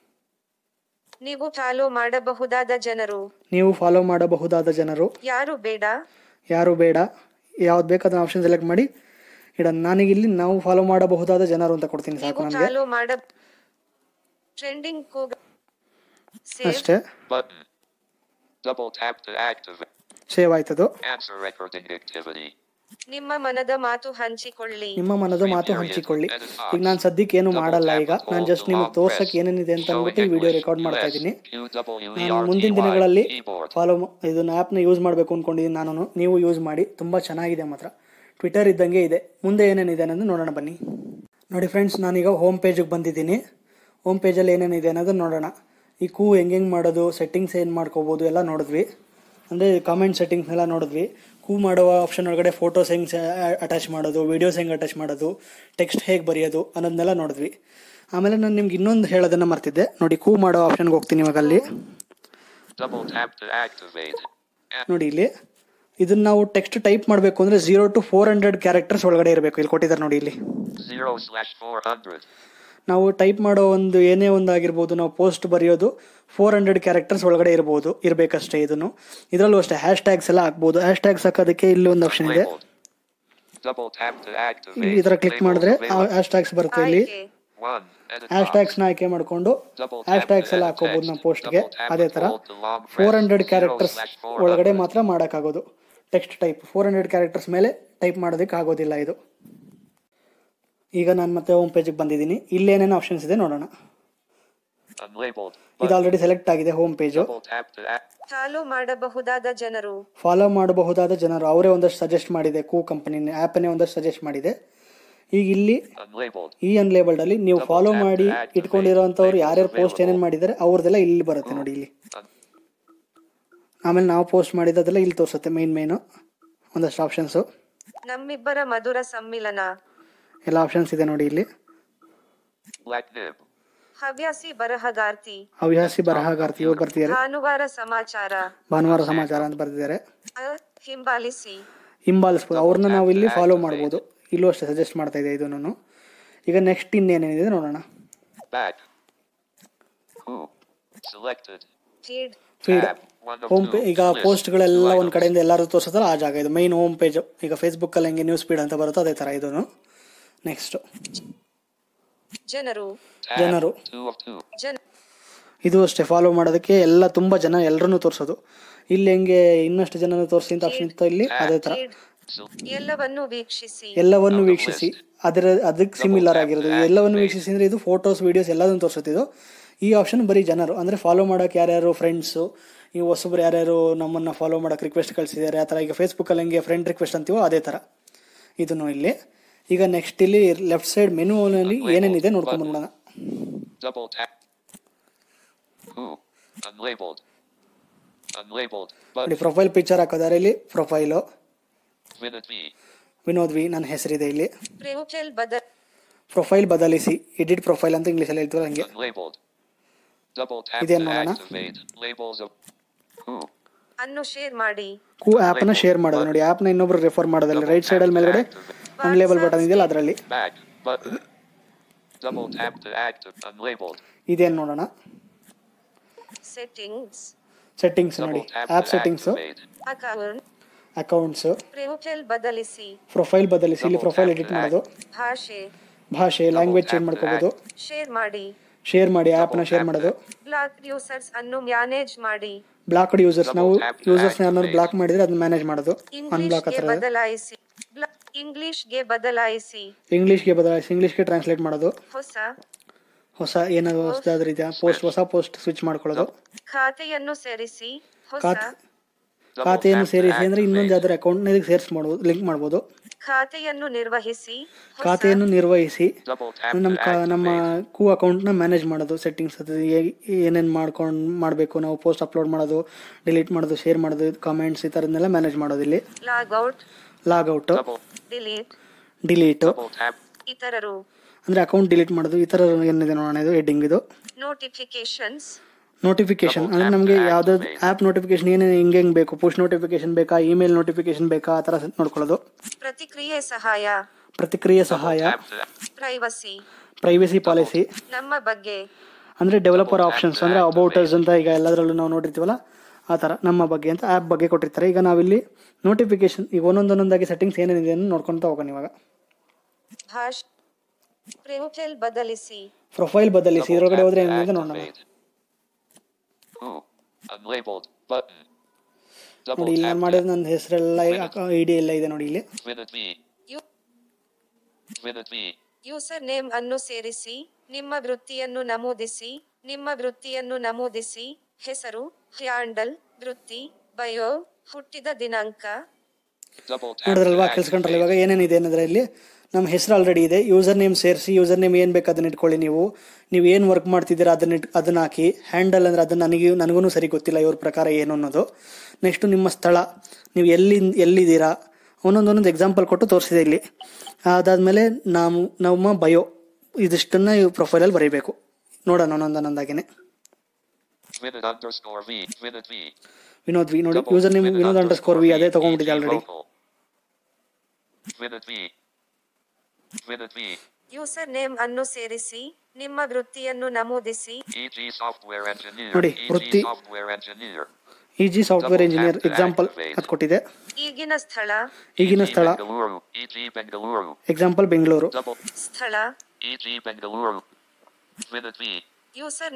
ನೀವು ಚಾಲು ಮಾಡಬಹುದಾದ ಜನರು ನೀವು ಫಾಲೋ ಮಾಡಬಹುದಾದ ಜನರು ಯಾರು ಬೇಡ ಯಾರು ಬೇಡ ಯಾವ್ದು ಬೇಕು ಅದನ್ನ ಆಪ್ಷನ್ ಸೆಲೆಕ್ಟ್ ಮಾಡಿ ಇಡೋಣ ನಾನೀಗ ಇಲ್ಲಿ ನಾವು ಫಾಲೋ ಮಾಡಬಹುದಾದ ಜನರು ಅಂತ ಕೊಡ್ತೀನಿ ಸಾಕು ನೀವು ನನಗೆ ಚಾಲು ಮಾಡ ಟ್ರೆಂಡಿಂಗ್ ಕೂಗ ಸೇವ್ ಅಷ್ಟೇ Button. Double tap to activate. Save ಆಯ್ತದು Answer recording activity. ನಿಮ್ಮ ಮನದ ಮಾತು ಹಂಚಿಕೊಳ್ಳಿ ನಿಮ್ಮ ಮನದ ಮಾತು ಹಂಚಿಕೊಳ್ಳಿ ಈಗ ನಾನು ಸದ್ಯಕ್ಕೆ ಏನು ಮಾಡಲ್ಲ ಈಗ ನಾನು ಜಸ್ಟ್ ನಿಮಗೆ ತೋರ್ಸಕ್ಕೆ ಏನೇನಿದೆ ಅಂತ ಅಂದ್ಬಿಟ್ಟು ಈ ವಿಡಿಯೋ ರೆಕಾರ್ಡ್ ಮಾಡ್ತಾ ಇದ್ದೀನಿ ನಾನು ಮುಂದಿನ ದಿನಗಳಲ್ಲಿ ಫಾಲೋ ಇದನ್ನ ಆ್ಯಪ್ನ ಯೂಸ್ ಮಾಡಬೇಕು ಅಂದ್ಕೊಂಡಿದ್ದೀನಿ ನಾನು ನೀವು ಯೂಸ್ ಮಾಡಿ ತುಂಬ ಚೆನ್ನಾಗಿದೆ ಮಾತ್ರ ಟ್ವಿಟರ್ ಇದ್ದಂಗೆ ಇದೆ ಮುಂದೆ ಏನೇನಿದೆ ಅನ್ನೋದು ನೋಡೋಣ ಬನ್ನಿ ನೋಡಿ ಫ್ರೆಂಡ್ಸ್ ನಾನೀಗ ಹೋಮ್ ಪೇಜಿಗೆ ಬಂದಿದ್ದೀನಿ ಹೋಮ್ ಪೇಜಲ್ಲಿ ಏನೇನಿದೆ ಅನ್ನೋದು ನೋಡೋಣ ಈ ಕೂ ಹೆಂಗೆ ಹೆಂಗೆ ಮಾಡೋದು ಸೆಟ್ಟಿಂಗ್ಸ್ ಏನು ಮಾಡ್ಕೋಬೋದು ಎಲ್ಲ ನೋಡಿದ್ವಿ ಅಂದರೆ ಕಾಮೆಂಟ್ ಸೆಟ್ಟಿಂಗ್ಸ್ ಎಲ್ಲ ನೋಡಿದ್ವಿ ಕೂ ಮಾಡುವ ಆಪ್ಷನ್ ಒಳಗಡೆ ಫೋಟೋಸ್ ಹೆಂಗೆ ಅಟ್ಯಾಚ್ ಮಾಡೋದು ವೀಡಿಯೋಸ್ ಹೆಂಗೆ ಅಟ್ಯಾಚ್ ಮಾಡೋದು ಟೆಕ್ಸ್ಟ್ ಹೇಗೆ ಬರೆಯೋದು ಅನ್ನೋದನ್ನೆಲ್ಲ ನೋಡಿದ್ವಿ ಆಮೇಲೆ ನಾನು ನಿಮ್ಗೆ ಇನ್ನೊಂದು ಹೇಳೋದನ್ನು ಮರ್ತಿದ್ದೆ ನೋಡಿ ಕೂ ಮಾಡೋ ಆಪ್ಷನ್ಗೆ ಹೋಗ್ತೀನಿ ಇವಾಗ ಅಲ್ಲಿ Double tap to activate. And ನೋಡಿ ಇಲ್ಲಿ ಇದನ್ನ ನಾವು ಟೆಕ್ಸ್ಟ್ ಟೈಪ್ ಮಾಡಬೇಕು ಅಂದರೆ zero to four hundred characters ಒಳಗಡೆ ಇರಬೇಕು ಇಲ್ಲಿ ಕೊಟ್ಟಿದ್ದಾರೆ ನೋಡಿ ಇಲ್ಲಿ zero slash four hundred. ನಾವು ಟೈಪ್ ಮಾಡೋ ಒಂದು ಏನೇ ಒಂದು ಆಗಿರ್ಬೋದು ನಾವು ಪೋಸ್ಟ್ ಬರೆಯೋದು ಫೋರ್ ಹಂಡ್ರೆಡ್ ಕ್ಯಾರೆಕ್ಟರ್ಸ್ ಒಳಗಡೆ ಇರ್ಬೋದು ಇರಬೇಕಷ್ಟೇ ಇದನ್ನು ಇದರಲ್ಲೂ ಅಷ್ಟೇ ಹ್ಯಾಶ್ ಟ್ಯಾಗ್ಸ್ ಎಲ್ಲ ಹಾಕ್ಬೋದು ಹ್ಯಾಶ್ ಟ್ಯಾಗ್ಸ್ ಹಾಕೋದಕ್ಕೆ ಇಲ್ಲಿ ಒಂದು ಆಪ್ಷನ್ ಇದೆ Labeled. Double tap to activate. ಇಲ್ಲಿ ಈ ಥರ ಕ್ಲಿಕ್ Labels ಮಾಡಿದ್ರೆ available. ಹ್ಯಾಶ್ ಟ್ಯಾಗ್ಸ್ ಬರುತ್ತೆ ಇಲ್ಲಿ ಆಯ್ಕೆ One. Edit hash box. ಟ್ಯಾಗ್ಸ್ನ ಆಯ್ಕೆ ಮಾಡಿಕೊಂಡು Double hash tap tags to ಎಲ್ಲ edit ಹಾಕೋಬೋದು text. ನಮ್ಮ ಪೋಸ್ಟ್ಗೆ Double tap ಅದೇ and ಥರ hold the long four press. Hundred Zero characters slash four ಒಳಗಡೆ hundred. ಮಾತ್ರ ಮಾಡೋಕ್ಕಾಗೋದು text type four hundred characters ಮೇಲೆ ಟೈಪ್ ಮಾಡೋದಕ್ಕೆ ಆಗೋದಿಲ್ಲ ಇದು ಈಗ ನಾನು ಮತ್ತೆ ಹೋಮ್ ಪೇಜಿಗೆ ಬಂದಿದ್ದೀನಿ ಇಲ್ಲೇನೇನು ಆಪ್ಷನ್ಸ್ ಇದೆ ನೋಡೋಣ Unlabeled. ಇದು ಆಲ್ರೆಡಿ ಸೆಲೆಕ್ಟ್ ಆಗಿದೆ home page Double tap to act. ಚಾಲು ಮಾಡಬಹುದಾದ ಜನರು ಫಾಲೋ ಮಾಡಬಹುದಾದ ಜನರು ಅವರೇ ಒಂದಷ್ಟು ಸಜೆಸ್ಟ್ ಮಾಡಿದೆ ಕೂ ಕಂಪನಿ ಆ್ಯಪನ್ನೇ ಒಂದಷ್ಟು ಸಜೆಸ್ಟ್ ಮಾಡಿದೆ ಈಗ ಇಲ್ಲಿ Unlabeled. ಈ ಅನ್ಲೇಬಲ್ಡ್ ಅಲ್ಲಿ ನೀವು ಫಾಲೋ ಮಾಡಿ ಇಟ್ಕೊಂಡಿರೋಂಥವ್ರು ಯಾರ್ಯಾರು ಪೋಸ್ಟ್ ಏನೇನು ಮಾಡಿದ್ದಾರೆ ಅವ್ರದ್ದೆಲ್ಲ ಇಲ್ಲಿ ಬರುತ್ತೆ ನೋಡಿ ಇಲ್ಲಿ Un- ಆಮೇಲೆ ನಾವು ಪೋಸ್ಟ್ ಮಾಡಿದ್ದೆಲ್ಲ ಇಲ್ಲಿ ತೋರಿಸುತ್ತೆ ಮೈನ್ ಮೈನು ಒಂದಷ್ಟು ಆಪ್ಷನ್ಸು ನಮ್ಮಿಬ್ಬರ ಮಧುರ ಸಮ್ಮಿಲನ ಎಲ್ಲ ಆಪ್ಷನ್ಸ್ ಇದೆ ನೋಡಿ ಇಲ್ಲಿ Black nib. ಹವ್ಯಾಸಿ ಬರಹಗಾರ್ತಿ ಹವ್ಯಾಸಿ ಬರಹಗಾರ್ತಿ ಇವಾಗ ಬರ್ತಿದ್ದಾರೆ ಭಾನುವಾರ ಸಮಾಚಾರ ಭಾನುವಾರ ಸಮಾಚಾರ ಅಂತ ಬರ್ತಿದ್ದಾರೆ ಅ, ಹಿಂಬಾಲಿಸಿ ಹಿಂಬಾಲಿಸ್ಬೋದು ಅವ್ರನ್ನ ನಾವು ಇಲ್ಲಿ ಫಾಲೋ ಮಾಡ್ಬೋದು ಇಲ್ಲೂ ಅಷ್ಟೇ ಸಜೆಸ್ಟ್ ಮಾಡ್ತಾ ಇದೆ ಇದನ್ನು ಈಗ ನೆಕ್ಸ್ಟ್ ಇನ್ನೇನೇನಿದೆ ನೋಡೋಣ Back. Who. Selected. Feed feed Tab. One of home two. Page ಈಗ List. ಪೋಸ್ಟ್ಗಳೆಲ್ಲ Line ಒಂದು of- ಕಡೆಯಿಂದ ಎಲ್ಲರೂ ತೋರಿಸಿದ್ರೆ ಆ ಜಾಗ ಇದು ಮೈನ್ ಹೋಮ್ ಪೇಜ್ ಈಗ ಫೇಸ್ಬುಕ್ಕಲ್ಲಿ ಹೆಂಗೆ ನ್ಯೂಸ್ ಫೀಡ್ ಅಂತ ಬರುತ್ತೋ ಅದೇ ಥರ ಇದೂ ನೆಕ್ಸ್ಟು ಜನರು Tab. ಜನರು. Two of two. ಜನ ಇದು ಅಷ್ಟೇ ಫಾಲೋ ಮಾಡೋದಕ್ಕೆ ಎಲ್ಲ ತುಂಬ ಜನ ಎಲ್ಲರನ್ನೂ ತೋರಿಸೋದು ಇಲ್ಲಿ ಹೆಂಗೆ ಇನ್ನಷ್ಟು ಜನನ ತೋರಿಸಿ ಅಂತ ಆಪ್ಷನ್ ಇತ್ತು ಇಲ್ಲಿ ಅದೇ ಥರ ಫೀಡ್ So, ಎಲ್ಲವನ್ನು ವೀಕ್ಷಿಸಿ ಎಲ್ಲವನ್ನು ವೀಕ್ಷಿಸಿ ಅದರ ಅದಕ್ಕೆ ಸಿಮಿಲರ್ ಆಗಿರೋದು ಎಲ್ಲವನ್ನು ವೀಕ್ಷಿಸಿ ಅಂದರೆ ಇದು ಫೋಟೋಸ್ ವೀಡಿಯೋಸ್ ಎಲ್ಲದನ್ನು ತೋರಿಸುತ್ತಿದ್ದು ಈ ಆಪ್ಷನ್ ಬರೀ ಜನರು ಅಂದರೆ ಫಾಲೋ ಮಾಡೋಕೆ ಯಾರ್ಯಾರು ಫ್ರೆಂಡ್ಸು ಈ ಹೊಸಬ್ರು ಯಾರ್ಯಾರು ನಮ್ಮನ್ನು ಫಾಲೋ ಮಾಡೋಕೆ ರಿಕ್ವೆಸ್ಟ್ ಕಳಿಸಿದ್ದಾರೆ ಆ ಥರ ಈಗ ಫೇಸ್ಬುಕ್ಕಲ್ಲಿ ಹೆಂಗೆ ಫ್ರೆಂಡ್ ರಿಕ್ವೆಸ್ಟ್ ಅಂತೀವೋ ಅದೇ ಥರ ಇದನ್ನು ಇಲ್ಲಿ ಈಗ ನೆಕ್ಸ್ಟ್ ಇಲ್ಲಿ ಲೆಫ್ಟ್ ಸೈಡ್ ಮೆನುವಲ್ಲಿ ಏನೇನಿದೆ ನೋಡ್ಕೊಂಡು ಬಂದ್ಬಿಡೋಣ double tap. Who. Unlabeled. Unlabeled. ನೋಡಿ But ಪ್ರೊಫೈಲ್ ಪಿಕ್ಚರ್ ಹಾಕೋದಾರೆ ಇಲ್ಲಿ profile minute me. Vinod V ನನ್ನ ಹೆಸರಿದೆ ಇಲ್ಲಿ ಪ್ರೊಫೈಲ್ ಬದಲ್ ಪ್ರೊಫೈಲ್ ಬದಲಿಸಿ ಎಡಿಟ್ ಪ್ರೊಫೈಲ್ ಅಂತ ಇಂಗ್ಲೀಷಲ್ಲಿ ಹೇಳ್ತೀವಲ್ಲ ಹಂಗೆ Unlabeled. Double tap Iದೇನ್ to ನೋಡೋಣ? activate. Labels of who. ಅನ್ನು ಶೇರ್ ಮಾಡಿ ಕೂ ಆ್ಯಪ್ನ ಶೇರ್ ಮಾಡೋದು ನೋಡಿ ಆ್ಯಪ್ನ ಇನ್ನೊಬ್ರು ರೆಫರ್ ಮಾಡೋದಲ್ಲಿ ರೈಟ್ ಸೈಡಲ್ಲಿ ಮೇಲ್ಗಡೆ ಅನ್ಲೇಬಲ್ ಬಟನ್ ಇದೆಯಲ್ಲ ಅದರಲ್ಲಿ Back button. Double tap to active. Unlabeled. ಇದೇನು ನೋಡೋಣ ಸೆಟ್ಟಿಂಗ್ಸ್ ಸೆಟ್ಟಿಂಗ್ಸ್ ನೋಡಿ Double tap app to settings activate. Account accounts profile ಬದಲಿಸಿ ಪ್ರೊಫೈಲ್ ಬದಲಿಸಿ ಇಲ್ಲಿ ಪ್ರೊಫೈಲ್ ಎಡಿಟ್ ಮಾಡೋದು ಭಾಷೆ ಭಾಷೆ ಲ್ಯಾಂಗ್ವೇಜ್ ಚೇಂಜ್ ಮಾಡ್ಕೋಬೋದು ಶೇರ್ ಮಾಡಿ ಶೇರ್ ಮಾಡಿ ಆ್ಯಪ್ನ ಶೇರ್ ಮಾಡೋದು ಬ್ಲಾಕ್ ಯೂಸರ್ಸ್ ಅನ್ನು ಮ್ಯಾನೇಜ್ ಮಾಡಿ ಬ್ಲಾಕ್ಡ್ ಯೂಸರ್ಸ್ ನಾವು ಯೂಸರ್ಸ್ನ ಯಾರು ಬ್ಲಾಕ್ ಮಾಡಿದ್ರೆ ಅದನ್ನ ಮ್ಯಾನೇಜ್ ಮಾಡೋದು ಅನ್ಬ್ಲಾಕ್ ಇಂಗ್ಲಿಷ್ಗೆ ಹತ್ರ ಬದಲಾಯಿಸಿ ಬ್ಲಾ- ಇಂಗ್ಲಿಷ್ಗೆ ಬದಲಾಯಿಸಿ ಇಂಗ್ಲೀಷ್ಗೆ ಬದಲಾಯಿಸಿ ಇಂಗ್ಲೀಷ್ಗೆ ಟ್ರಾನ್ಸ್ಲೇಟ್ ಮಾಡೋದು ಹೊಸ ಹೊಸ ಏನಾದ್ರು ಹೊಸದಾದ್ರೂ ಇದೆಯಾ ಪೋಸ್ಟ್ ಹೊಸ ಪೋಸ್ಟ್ ಸ್ವಿಚ್ ಮಾಡ್ಕೊಳ್ಳೋದು ಖಾತೆಯನ್ನು ಸೇರಿಸಿ ಹೊಸ ಖಾತೆ Double ಖಾತೆಯನ್ನು tap to ಸೇರಿಸಿ ಅಂದರೆ ಇನ್ನೊಂದು activate. ಯಾವ್ದಾದ್ರು ಅಕೌಂಟ್ನ ಇದಕ್ಕೆ ಸೇರಿಸಿ ಮಾಡ್ಬೋದು ಲಿಂಕ್ ಮಾಡ್ಬೋದು ಖಾತೆಯನ್ನು ನಿರ್ವಹಿಸಿ ಹೊಸ ಖಾತೆಯನ್ನು ನಿರ್ವಹಿಸಿ Double tap ನಮ್ಮ to ಕಾ ನಮ್ಮ activate. ಕೂ ಅಕೌಂಟ್ನ ಮ್ಯಾನೇಜ್ ಮಾಡೋದು ಸೆಟ್ಟಿಂಗ್ಸ್ ಅದು ಏನೇನು ಮಾಡ್ಕೊಂಡು ಮಾಡಬೇಕು ನಾವು ಪೋಸ್ಟ್ ಅಪ್ಲೋಡ್ ಮಾಡೋದು ಡಿಲೀಟ್ ಮಾಡೋದು ಶೇರ್ ಮಾಡೋದು ಕಮೆಂಟ್ಸ್ ಈ ಥರದನ್ನೆಲ್ಲ ಮ್ಯಾನೇಜ್ ಮಾಡೋದು ಇಲ್ಲಿ log out log out Double delete delete double tap. ಇತರರು ಅಂದರೆ ಅಕೌಂಟ್ ಡಿಲೀಟ್ ಮಾಡೋದು ಈ ಥರ ಏನಿದೆ ನೋಡೋಣ ಇದು ಹೆಡ್ಡಿಂಗ್ ಇದು ನೋಟಿಫಿಕೇಶನ್ಸ್ ನೋಟಿಫಿಕೇಶನ್ ಅಂದರೆ ನಮಗೆ ಯಾವುದಾದ್ರು ಆ್ಯಪ್ ನೋಟಿಫಿಕೇಶನ್ ಏನೇನು ಹಿಂಗೆ ಹೆಂಗೆ ಬೇಕು ಪುಷ್ ನೋಟಿಫಿಕೇಶನ್ ಬೇಕಾ ಇಮೇಲ್ ನೋಟಿಫಿಕೇಶನ್ ಬೇಕಾ ಆ ಥರ ನೋಡ್ಕೊಳ್ಳೋದು ಪ್ರತಿಕ್ರಿಯೆ ಸಹಾಯ ಪ್ರತಿಕ್ರಿಯೆ ಸಹಾಯ Tap to privacy privacy policy ನಮ್ಮ ಬಗ್ಗೆ ಅಂದರೆ ಡೆವಲಪರ್ ಆಪ್ಷನ್ಸ್ ಅಂದರೆ ಅಬೌಟರ್ಸ್ ಅಂತ ಈಗ ಎಲ್ಲದರಲ್ಲೂ ನಾವು ನೋಡಿರ್ತೀವಲ್ಲ ಆ ಥರ ನಮ್ಮ ಬಗ್ಗೆ ಅಂತ ಆ್ಯಪ್ ಬಗ್ಗೆ ಕೊಟ್ಟಿರ್ತಾರೆ ಈಗ ನಾವಿಲ್ಲಿ ನೋಟಿಫಿಕೇಶನ್ ಈಗ ಒಂದೊಂದೊಂದಾಗಿ ಸೆಟ್ಟಿಂಗ್ಸ್ ಏನೇನಿದೆ ಅಂತ ನೋಡ್ಕೊತಾ ಹೋಗೋಣ ಇವಾಗ ಭಾಷ್ ಪ್ರೊಫೈಲ್ ಬದಲಿಸಿ ಪ್ರೊಫೈಲ್ ಬದಲಿಸಿ double ಇದರೊಳಗಡೆ tap ಹೋದ್ರೆ to ಏನಿದೆ ನೋಡೋಣ activate. Who. Unlabeled button. Double ನೋಡಿ ಇಲ್ಲಿ tap ನಾನು to ಮಾಡಿದ ನನ್ನ ಹೆಸರೆಲ್ಲ ಐ ಡಿ ಎಲ್ಲ ಇದೆ ನೋಡಿ ಇಲ್ಲಿ Minute me. ಯು- Minute me. ಯೂಸರ್ ನೇಮ್ ಅನ್ನು ಸೇರಿಸಿ ನಿಮ್ಮ ವೃತ್ತಿಯನ್ನು ನಮೂದಿಸಿ ನಿಮ್ಮ ವೃತ್ತಿಯನ್ನು ನಮೂದಿಸಿ ಹೆಸರು ಹ್ಯಾಂಡಲ್ ವೃತ್ತಿ ಬಯೋ ಹುಟ್ಟಿದ ದಿನಾಂಕ Double tap ನೋಡಿದ್ರಲ್ವಾ to ಕೆಲ್ಸ್ಕೊಂಡ್ರಲ್ಲ activate. ಇವಾಗ ಏನೇನಿದೆ ಅನ್ನೋದ್ರೆ ಇಲ್ಲಿ ನಮ್ಮ ಹೆಸರು ಆಲ್ರೆಡಿ ಇದೆ ಯೂಸರ್ ನೇಮ್ ಸೇರಿಸಿ ಯೂಸರ್ ನೇಮ್ ಏನು ಬೇಕು ಅದನ್ನ ಇಟ್ಕೊಳ್ಳಿ ನೀವು ನೀವು ಏನು ವರ್ಕ್ ಮಾಡ್ತಿದ್ದೀರಾ ಅದನ್ನ ಇಟ್ ಅದನ್ನ ಹಾಕಿ ಹ್ಯಾಂಡಲ್ ಅಂದರೆ ಅದನ್ನ ನನಗೆ ನನಗೂ ಸರಿ ಗೊತ್ತಿಲ್ಲ ಇವ್ರ ಪ್ರಕಾರ ಏನು ಅನ್ನೋದು ನೆಕ್ಸ್ಟು ನಿಮ್ಮ ಸ್ಥಳ ನೀವು ಎಲ್ಲಿ ಎಲ್ಲಿದ್ದೀರಾ ಒಂದೊಂದೊಂದೊಂದು ಎಕ್ಸಾಂಪಲ್ ಕೊಟ್ಟು ತೋರಿಸಿದೆ ಇಲ್ಲಿ ಅದಾದಮೇಲೆ ನಾವು ನಮ್ಮ ಬಯೋ ಇದಿಷ್ಟನ್ನು ಈ ಪ್ರೊಫೈಲಲ್ಲಿ ಬರೀಬೇಕು ನೋಡೋಣ ಒಂದೊಂದೊಂದಾಗಿನೇ Minute underscore V. Minute V. Vinod V ನೋಡಿ Double username minute Vinod underscore V ಅದೇ V, ತೊಗೊಂಡ್ಬಿಟ್ಟಿದೆ EG already vocal. Minute V. Minute V. Username ಅನ್ನು ಸೇರಿಸಿ ನಿಮ್ಮ ವೃತ್ತಿಯನ್ನು ನಮೂದಿಸಿ EG software engineer. ನೋಡಿ, EG ವೃತ್ತಿ. software engineer. E G software engineer example ಅದು ಕೊಟ್ಟಿದೆ ಈಗಿನ ಸ್ಥಳ ಈಗಿನ EG ಸ್ಥಳ Bengaluru. EG Bengaluru. Example Bengaluru Double. ಸ್ಥಳ EG Bengaluru. Minute V. ಯೂಸರ್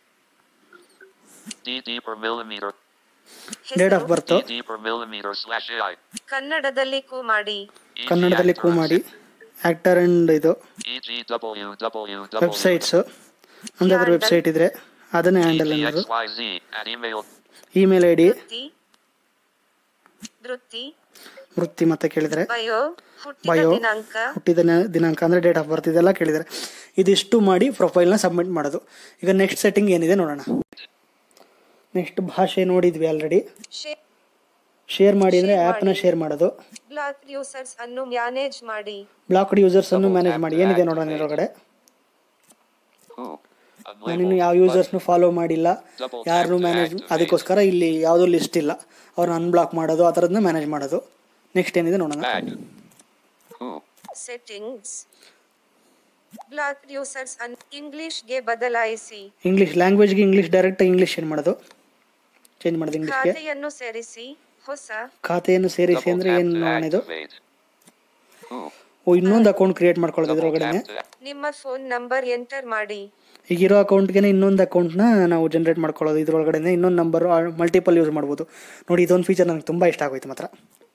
DD per millimeter. Date of ಹೆಸರು birth DD per millimeter slash AI. ಕನ್ನಡದಲ್ಲಿ ಕೂ ಮಾಡಿ EG ಕನ್ನಡದಲ್ಲಿ ಕೂ actors. ಮಾಡಿ ಆಕ್ಟರ್ ಅಂಡ್ ಇದು EG www. ವೆಬ್ಸೈಟ್ಸ್ ನಮ್ದಾದ್ರು ವೆಬ್ಸೈಟ್ ಇದ್ರೆ ಅದನ್ನೇ ಹ್ಯಾಂಡಲ್ ಅನ್ನೋದು EGXYZ at email. Email I D ವೃತ್ತಿ ವೃತ್ತಿ ವೃತ್ತಿ ಮತ್ತೆ ಕೇಳಿದರೆ ಬಯೋ ಹುಟ್ಟಿದ ಬಯೋ ದಿನಾಂಕ ಹುಟ್ಟಿದ ನ- ದಿನಾಂಕ ಅಂದರೆ ಡೇಟ್ ಆಫ್ ಬರ್ತ್ ಇದೆಲ್ಲ ಕೇಳಿದ್ದಾರೆ ಇದಿಷ್ಟು ಮಾಡಿ ಪ್ರೊಫೈಲ್ನ ಸಬ್ಮಿಟ್ ಮಾಡೋದು ಈಗ ನೆಕ್ಸ್ಟ್ ಸೆಟ್ಟಿಂಗ್ ಏನಿದೆ ನೋಡೋಣ ನೆಕ್ಸ್ಟ್ ಭಾಷೆ ನೋಡಿದ್ವಿ ಆಲ್ರೆಡಿ ಶೇ- ಶೇರ್ ಮಾಡಿ ಅಂದರೆ Share ಆ್ಯಪ್ನ ಮಾಡಿ. ಶೇರ್ ಮಾಡೋದು ಬ್ಲಾಕ್ ಯೂಸರ್ಸ್ ಅನ್ನು ಮ್ಯಾನೇಜ್ ಮಾಡಿ ಬ್ಲಾಕ್ಡ್ ಯೂಸರ್ಸ್ ಅನ್ನು ಮ್ಯಾನೇಜ್ ಮಾಡಿ ಏನಿದೆ ನೋಡೋಣ ಇದರೊಳಗಡೆ Who? ನಾನಿನ್ನು Unlabeled. ಯಾವ ಯೂಸರ್ಸ್ನು ಫಾಲೋ ಮಾಡಿಲ್ಲ Double ಯಾರನ್ನು tap to ಮ್ಯಾನೇಜ್ activate. ಅದಕ್ಕೋಸ್ಕರ ಇಲ್ಲಿ ಯಾವುದೂ ಲಿಸ್ಟ್ ಇಲ್ಲ ಅವ್ರನ್ನ ಅನ್ಬ್ಲಾಕ್ ಮಾಡೋದು ಆ ಥರದನ್ನ ಮ್ಯಾನೇಜ್ ಮಾಡೋದು ನೆಕ್ಸ್ಟ್ ಏನಿದೆ ನೋಡೋಣ Back. Who? Settings block users ಅನ್ ಇಂಗ್ಲಿಷ್ಗೆ ಬದಲಾಯಿಸಿ ಇಂಗ್ಲೀಷ್ ಲ್ಯಾಂಗ್ವೇಜ್ಗೆ ಇಂಗ್ಲೀಷ್ ಡೈರೆಕ್ಟ್ ಇಂಗ್ಲೀಷ್ ಚೇಂಜ್ ಮಾಡೋದು ಚೇಂಜ್ ಮಾಡೋದು ಇಂಗ್ಲೀಷ್ಗೆ ಖಾತೆಯನ್ನು ಸೇರಿಸಿ ಹೊಸ ಖಾತೆಯನ್ನು ಸೇರಿಸಿ Double ಅಂದರೆ tap ಏನು to ನೋಡೋಣ ಇದು activate. Who? ಓ ಇನ್ನೊಂದು ಅಕೌಂಟ್ ಕ್ರಿಯೇಟ್ ಮಾಡ್ಕೊಳ್ಳೋದು Double ಇದ್ರೊಳಗಡೆ tap to ನಿಮ್ಮ ಫೋನ್ ನಂಬರ್ ಎಂಟರ್ ಮಾಡಿ ಈಗಿರೋ ಅಕೌಂಟ್ಗೆ ಇನ್ನೊಂದು ಅಕೌಂಟ್ನ ನಾವು ಜನರೇಟ್ ಮಾಡ್ಕೊಳ್ಳೋದು ಇದ್ರೊಳಗಡೆ ಇನ್ನೊಂದು ನಂಬರ್ ಮಲ್ಟಿಪಲ್ ಯೂಸ್ ಮಾಡ್ಬೋದು ನೋಡಿ ಇದೊಂದು ಫೀಚರ್ ನನಗೆ ತುಂಬ ಇಷ್ಟ ಆಗೋಯ್ತು ಮಾತ್ರ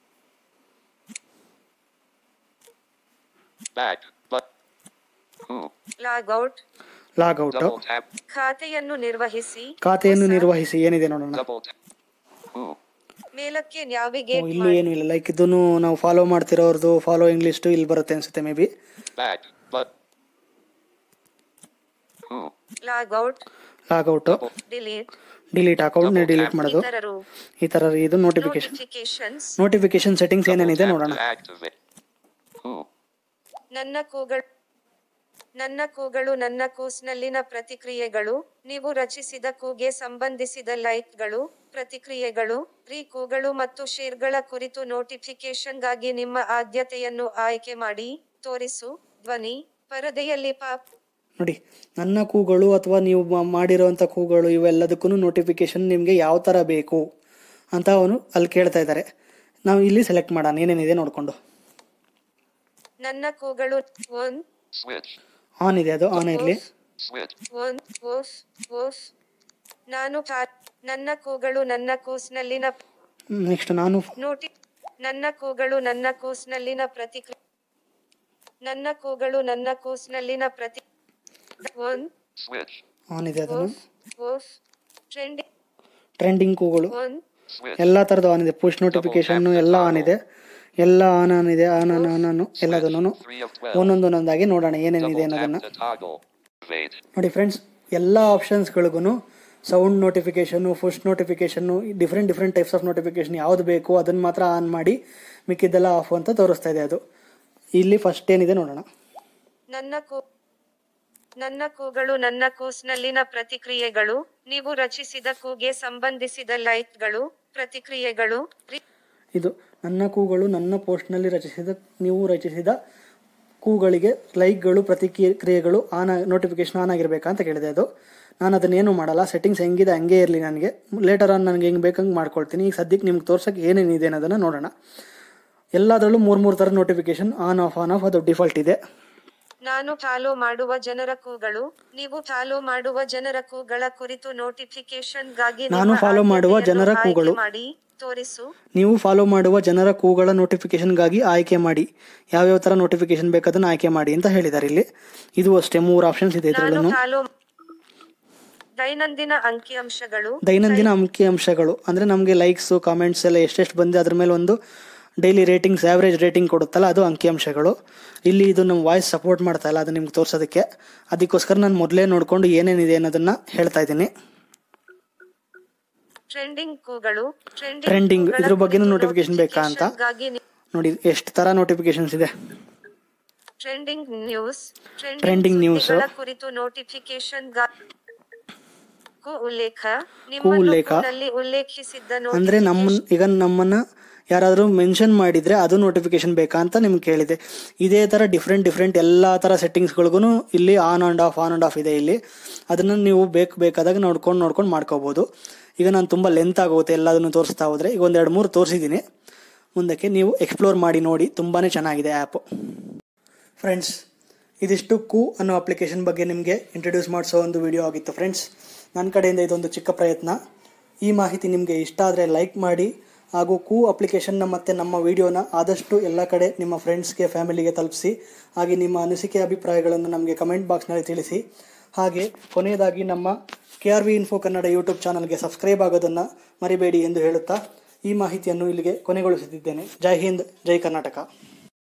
back. But. Who? Log out log out Double tap. ಖಾತೆಯನ್ನು ನಿರ್ವಹಿಸಿ ಖಾತೆಯನ್ನು ಹೊಸ ನಿರ್ವಹಿಸಿ ಏನಿದೆ ನೋಡೋಣ Double tap. Who? ಮೇಲಕ್ಕೆ ಓ, ನ್ಯಾವಿಗೇಟ್ ಇಲ್ಲೂ ಮಾಡಿ ಏನು ಇಲ್ಲ ಲೈಕ್ ಇದನ್ನು ನಾವು ಫಾಲೋ ಮಾಡ್ತಿರೋರ್ದು ಫಾಲೋಯಿಂಗ್ ಲಿಸ್ಟು ಇಲ್ಲಿ ಬರುತ್ತೆ ಅನ್ಸುತ್ತೆ may be Back. But. Who? Log out log out delete delete ಅಕೌಂಟ್ನ ಡಿಲೀಟ್ ಮಾಡೋದು ಇತರರು ಈ ಥರ ಇದು ನೋಟಿಫಿಕೇಶನ್ ನೋಟಿಫಿಕೇಶನ್ಸ್ ನೋಟಿಫಿಕೇಶನ್ ಸೆಟ್ಟಿಂಗ್ಸ್ ಏನೇನಿದೆ Double tap ನೋಡೋಣ to activate. Who? ನನ್ನ ಕೂಗಳು ನನ್ನ ಕೂಗಳು ನನ್ನ ಕೂಸ್ನಲ್ಲಿನ ಪ್ರತಿಕ್ರಿಯೆಗಳು ನೀವು ರಚಿಸಿದ ಕೂಗೆ ಸಂಬಂಧಿಸಿದ ಲೈಕ್ಗಳು ಪ್ರತಿಕ್ರಿಯೆಗಳು ರೀ ಕೂಗಳು ಮತ್ತು ಶೇರ್ಗಳ ಕುರಿತು ನೋಟಿಫಿಕೇಶನ್ಗಾಗಿ ನಿಮ್ಮ ಆದ್ಯತೆಯನ್ನು ಆಯ್ಕೆ ಮಾಡಿ ತೋರಿಸು ಧ್ವನಿ ಪರದೆಯಲ್ಲಿ ಪಾಪ್ ನೋಡಿ ನನ್ನ ಕೂಗಳು ಅಥವಾ ನೀವು ಮಾ- ಮಾಡಿರೋವಂಥ ಕೂಗಳು ಇವೆಲ್ಲದಕ್ಕೂ ನೋಟಿಫಿಕೇಶನ್ ನಿಮಗೆ ಯಾವ ಥರ ಬೇಕು ಅಂತ ಅವನು ಅಲ್ಲಿ ಕೇಳ್ತಾ ಇದ್ದಾರೆ ನಾವು ಇಲ್ಲಿ ಸೆಲೆಕ್ಟ್ ಮಾಡೋಣ ಏನೇನಿದೆ ನೋಡಿಕೊಂಡು ನನ್ನ ಕೂಗಳು ಒನ್ Switch. ಆನ್ ಇದೆ ಅದು ಆನ್ ಇರಲಿ Switch. ಒನ್ ಓಫ್ ಓಫ್ ನಾನು ಕಾ- ನನ್ನ ಕೂಗಳು ನನ್ನ ಕೂಸ್ನಲ್ಲಿನ ನೆಕ್ಸ್ಟ್ ನಾನು ನೋಟಿ ನನ್ನ ಕೂಗಳು ನನ್ನ ಕೂಸ್ನಲ್ಲಿನ ಪ್ರತಿಕ್ರಿಯೆ ನನ್ನ ಕೂಗಳು ನನ್ನ ಕೂಸ್ನಲ್ಲಿನ ಪ್ರತಿ ಒನ್ Switch. ಆನ್ ಇದೆ ಅದನ್ನು ಓಫ್ ಓಫ್ ಟ್ರೆಂಡಿಂಗ್ ಟ್ರೆಂಡಿಂಗ್ ಕೂಗಳು ಒನ್ Switch. ಎಲ್ಲ ಥರದ್ದು ಆನ್ ಇದೆ ಪುಷ್ ನೋಟಿಫಿಕೇಶನ್ ಎಲ್ಲ ಆನ್ ಇದೆ ಎಲ್ಲ ಆನ್ ಆನ್ ಇದೆ ಆನ್ ಆನ್ ಆನ್ ಆನ್ ಎಲ್ಲದನ್ನು Three of twelve. ಒಂದೊಂದು ಒಂದೊಂದಾಗಿ ನೋಡೋಣ ಏನೇನಿದೆ Double ಅನ್ನೋದನ್ನು tap to toggle. Activate. ನೋಡಿ ಫ್ರೆಂಡ್ಸ್ ಎಲ್ಲ ಆಪ್ಷನ್ಸ್ಗಳಿಗೂ ಸೌಂಡ್ ನೋಟಿಫಿಕೇಷನು ಫುಷ್ ನೋಟಿಫಿಕೇಷನ್ನು different different types of notification ಯಾವುದು ಬೇಕು ಅದನ್ನು ಮಾತ್ರ ಆನ್ ಮಾಡಿ ಮಿಕ್ಕಿದ್ದೆಲ್ಲ ಆಫ್ ಅಂತ ತೋರಿಸ್ತಾ ಇದೆ ಅದು ಇಲ್ಲಿ ಫಸ್ಟ್ ಏನಿದೆ ನೋಡೋಣ ನನ್ನ ಕೂ ನನ್ನ ಕೂಗಳು ನನ್ನ ಕೂಸ್ನಲ್ಲಿನ ಪ್ರತಿಕ್ರಿಯೆಗಳು ನೀವು ರಚಿಸಿದ ಕೂಗೆ ಸಂಬಂಧಿಸಿದ ಲೈಕ್ಗಳು ಪ್ರತಿಕ್ರಿಯೆಗಳು ರಿ- ಇದು ನನ್ನ ಕೂಗಳು ನನ್ನ ಪೋಸ್ಟ್ನಲ್ಲಿ ರಚಿಸಿದ ನೀವು ರಚಿಸಿದ ಕೂಗಳಿಗೆ ಲೈಕ್ಗಳು ಪ್ರತಿಕ್ರಿಯೆಗಳು ಆನ್ ನೋಟಿಫಿಕೇಶನ್ ಆನ್ ಆಗಿರಬೇಕಾ ಅಂತ ಕೇಳಿದೆ ಅದು ನಾನು ಅದನ್ನೇನು ಮಾಡಲ್ಲ ಸೆಟ್ಟಿಂಗ್ಸ್ ಹೆಂಗಿದೆ ಹಂಗೆ ಇರಲಿ ನನಗೆ ಲೇಟರ್ ಆನ್ ನನಗೆ ಹೆಂಗೆ ಬೇಕಂಗೆ ಮಾಡ್ಕೊಳ್ತೀನಿ ಈಗ ಸದ್ಯಕ್ಕೆ ನಿಮ್ಗೆ ತೋರ್ಸೋಕ್ಕೆ ಏನೇನಿದೆ ಅನ್ನೋದನ್ನು ನೋಡೋಣ ಎಲ್ಲದರಲ್ಲೂ ಮೂರು ಮೂರು ಥರ notification on off on off ಅದು ಡಿಫಾಲ್ಟ್ ಇದೆ ನಾನು ಫಾಲೋ ಮಾಡುವ ಜನರ ಕೂಗಳು ನೀವು ಫಾಲೋ ಮಾಡುವ ಜನರ ಕೂಗಳ ಕುರಿತು ನೋಟಿಫಿಕೇಶನ್ಗಾಗಿ ನಾನು ನಿಮ್ಮ follow ಮಾಡುವ ಆದ್ಯತೆಯನ್ನು ಜನರ ಆಯ್ಕೆ ಕೂಗಳು. ಮಾಡಿ ತೋರಿಸು ನೀವು ಫಾಲೋ ಮಾಡುವ ಜನರ ಕೂಗಳ ನೋಟಿಫಿಕೇಶನ್ಗಾಗಿ ಆಯ್ಕೆ ಮಾಡಿ ಯಾವ್ಯಾವ ಥರ ನೋಟಿಫಿಕೇಶನ್ ಬೇಕದನ್ನು ಆಯ್ಕೆ ಮಾಡಿ ಅಂತ ಹೇಳಿದ್ದಾರೆ ಇಲ್ಲಿ ಇದು ಅಷ್ಟೇ ಮೂರು ಆಪ್ಷನ್ಸ್ ಇದೆ ನಾನು ಇದರಲ್ಲೂ ಫಾಲೋ ದೈನಂದಿನ ಅಂಕಿಅಂಶಗಳು ದೈನಂದಿನ ಅಂಕಿ ಅಂಶಗಳು ಅಂದರೆ ನಮಗೆ ಲೈಕ್ಸು ಕಾಮೆಂಟ್ಸ್ ಎಲ್ಲ ಎಷ್ಟೆಷ್ಟು ಬಂದಿದೆ ಅದ್ರ ಮೇಲೆ ಒಂದು ಡೈಲಿ ರೇಟಿಂಗ್ಸ್ ಆವ್ರೇಜ್ ರೇಟಿಂಗ್ ಕೊಡುತ್ತಲ್ಲ ಅದು ಅಂಕಿಅಂಶಗಳು ಇಲ್ಲಿ ಇದು ನಮ್ಮ ವಾಯ್ಸ್ ಸಪೋರ್ಟ್ ಮಾಡ್ತಾ ಇಲ್ಲ ಅದು ನಿಮ್ಗೆ ತೋರ್ಸೋದಕ್ಕೆ ಅದಕ್ಕೋಸ್ಕರ ನಾನು ಮೊದಲೇ ನೋಡಿಕೊಂಡು ಏನೇನಿದೆ ಅನ್ನೋದನ್ನು ಹೇಳ್ತಾ ಇದ್ದೀನಿ ಟ್ರೆಂಡಿಂಗ್ ಕೂಗಳು Trending, ಕೂಗಳ ಇದ್ರ ಬಗ್ಗೆನೂ ಕುರಿತು notification ಬೇಕಾ ಅಂತ? notificationಗಾಗಿ ನಿ- ನೋಡಿ ಎಷ್ಟು ಥರ ನೋಟಿಫಿಕೇಶನ್ಸ್ ಇದೆ ಟ್ರೆಂಡಿಂಗ್ ನ್ಯೂಸ್ Trending news. ಸುದ್ದಿಗಳ ಕುರಿತು ನೋಟಿಫಿಕೇಶನ್ ಕು ಉಲ್ಲೇಖ ಕು ಉಲ್ಲೇಖ. ನಿಮ್ಮಲ್ಲಿ ಉಲ್ಲೇಖಿಸಿದ್ದ ಅಂದರೆ ನಮ್ಮ ಈಗ ನಮ್ಮನ್ನು ಯಾರಾದರೂ ಮೆನ್ಷನ್ ಮಾಡಿದರೆ ಅದು ನೋಟಿಫಿಕೇಶನ್ ಬೇಕಾ ಅಂತ ನಿಮ್ಗೆ ಕೇಳಿದೆ ಇದೇ ಥರ ಡಿಫ್ರೆಂಟ್ ಡಿಫ್ರೆಂಟ್ ಎಲ್ಲ ಥರ ಸೆಟ್ಟಿಂಗ್ಸ್ಗಳಿಗೂ ಇಲ್ಲಿ on and off on and off ಇದೆ ಇಲ್ಲಿ ಅದನ್ನು ನೀವು ಬೇಕು ಬೇಕಾದಾಗ ನೋಡ್ಕೊಂಡು ನೋಡ್ಕೊಂಡು ಮಾಡ್ಕೋಬೋದು ಈಗ ನಾನು ತುಂಬ ಲೆಂತ್ ಆಗುತ್ತೆ ಎಲ್ಲದನ್ನು ತೋರಿಸ್ತಾ ಹೋದರೆ ಈಗ ಒಂದೆರಡು ಮೂರು ತೋರಿಸಿದ್ದೀನಿ ಮುಂದಕ್ಕೆ ನೀವು ಎಕ್ಸ್ಪ್ಲೋರ್ ಮಾಡಿ ನೋಡಿ ತುಂಬಾ ಚೆನ್ನಾಗಿದೆ ಆ್ಯಪು ಫ್ರೆಂಡ್ಸ್ ಇದಿಷ್ಟು ಕು ಅನ್ನೋ ಅಪ್ಲಿಕೇಶನ್ ಬಗ್ಗೆ ನಿಮಗೆ ಇಂಟ್ರೊಡ್ಯೂಸ್ ಮಾಡಿಸೋ ಒಂದು ವಿಡಿಯೋ ಆಗಿತ್ತು ಫ್ರೆಂಡ್ಸ್ ನನ್ನ ಕಡೆಯಿಂದ ಇದೊಂದು ಚಿಕ್ಕ ಪ್ರಯತ್ನ ಈ ಮಾಹಿತಿ ನಿಮಗೆ ಇಷ್ಟ ಆದರೆ ಲೈಕ್ ಮಾಡಿ ಹಾಗೂ ಕು ಅಪ್ಲಿಕೇಶನ್ನ ಮತ್ತು ನಮ್ಮ ವಿಡಿಯೋನ ಆದಷ್ಟು ಎಲ್ಲ ಕಡೆ ನಿಮ್ಮ ಫ್ರೆಂಡ್ಸ್ಗೆ ಫ್ಯಾಮಿಲಿಗೆ ತಲುಪಿಸಿ ಹಾಗೆ ನಿಮ್ಮ ಅನಿಸಿಕೆ ಅಭಿಪ್ರಾಯಗಳನ್ನು ನಮಗೆ ಕಮೆಂಟ್ ಬಾಕ್ಸ್ನಲ್ಲಿ ತಿಳಿಸಿ ಹಾಗೆ ಕೊನೆಯದಾಗಿ ನಮ್ಮ K R V info Kannada YouTube ಚಾನಲ್ಗೆ ಸಬ್ಸ್ಕ್ರೈಬ್ ಆಗೋದನ್ನು ಮರಿಬೇಡಿ ಎಂದು ಹೇಳುತ್ತಾ ಈ ಮಾಹಿತಿಯನ್ನು ಇಲ್ಲಿಗೆ ಕೊನೆಗೊಳಿಸುತ್ತಿದ್ದೇನೆ ಜೈ ಹಿಂದ್ ಜೈ ಕರ್ನಾಟಕ